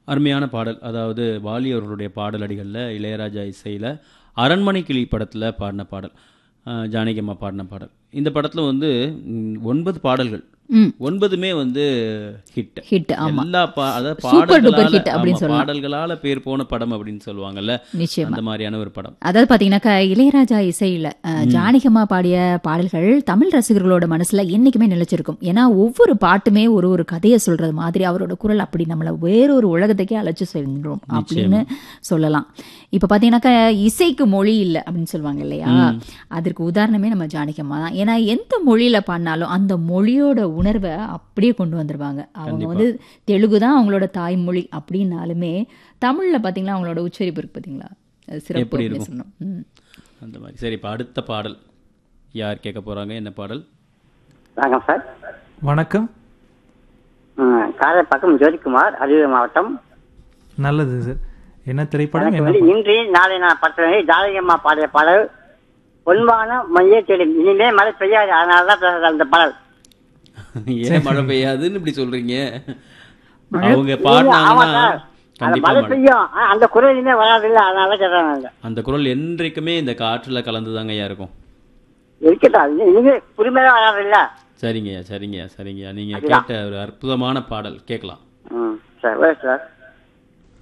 அருமையான பாடல் அதாவது வாலி அவர்களுடைய பாடலடிகளில் இளையராஜா இசையில் அரண்மனை கிளி படத்தில் பாடின பாடல் அஹ், ஜானகி அம்மா பாடின பாடல் இந்த படத்தில் வந்து ம், ஒன்பது பாடல்கள் ம் ஒன்பதுமே வந்து ஹிட் ஹிட் ஆமா எல்லா பா அதாவது Super duper பாடல்களால hit அப்படின்னு ஆமா, சொல்லலாம். பாடல்களால பேர் போன படம் அப்படின்னு சொல்லுவாங்கல்ல நிச்சயமா அந்த மாதிரியான ஒரு படம் அதாவது பாத்தீங்கன்னாக்கா இளையராஜா இசையில அஹ், ஜானகியம்மா பாடிய பாடல்கள் தமிழ் ரசிகர்களோட மனசுல என்னைக்குமே நிலைச்சிருக்கும் ஏன்னா ஒவ்வொரு பாட்டுமே ஒரு ஒரு கதையை சொல்றது மாதிரி அவரோட குரல் அப்படி நம்மள வேறொரு உலகத்துக்கே அழைச்சு செல்கிறோம் அப்படின்னு சொல்லலாம் இப்ப பாத்தீங்கன்னாக்கா இசைக்கு மொழி இல்லை அப்படின்னு சொல்லுவாங்க இல்லையா அதற்கு உதாரணமே நம்ம ஜானகியம்மா தான் ஏன்னா எந்த மொழியில பாடினாலும் அந்த மொழியோட உணர்வை அப்படியே கொண்டு வந்துருவாங்க அவங்க வந்து தெலுங்கு தான் அவங்களோட தாய்மொழி அப்படின்னாலுமே தமிழ்ல பாத்தீங்களா அவங்களோட உச்சரிப்பு இருக்கு பாத்தீங்களா அது சிறப்பு எப்படி அப்படின்னு இருக்கும்? சொல்லணும் ம். அந்த மாதிரி சரி இப்போ அடுத்த பாடல் யார் கேட்க போறாங்க என்ன பாடல் வணக்கம் சார் வணக்கம் ம், காரைப்பாக்கம் ஜோதிக்குமார் அரியலூர் மாவட்டம் நல்லது சார் என்ன திரைப்படம் எனக்கு என்ன வந்து இன்று நாளை நான் படத்தில் ஜானகியம்மா பாடிய பாடல் பொன்பான மைய தேடி இனிமே மழை பெய்யாது அதனால தான் பேசுறது அந்த பாடல் ஏன் மழை பெய்யாதுன்னு இப்படி சொல்றீங்க அவங்க ஆமா பாடினாங்கன்னா சார் அந்த கண்டிப்பா மழை மழை பெய்யும் ஆனா, அந்த குரல் இனிமே வராது இல்லை அதனால கேட்கறாங்க அந்த குரல் என்றைக்குமே இந்த காற்றுல கலந்துதாங்க ஐயா இருக்கும் இருக்கட்டும் இனிமே புரிமையா வராது இல்ல சரிங்கய்யா சரிங்கய்யா சரிங்கய்யா நீங்க அதுதான். கேட்ட ஒரு அற்புதமான பாடல் கேட்கலாம் ம் சரி ஓகே சார்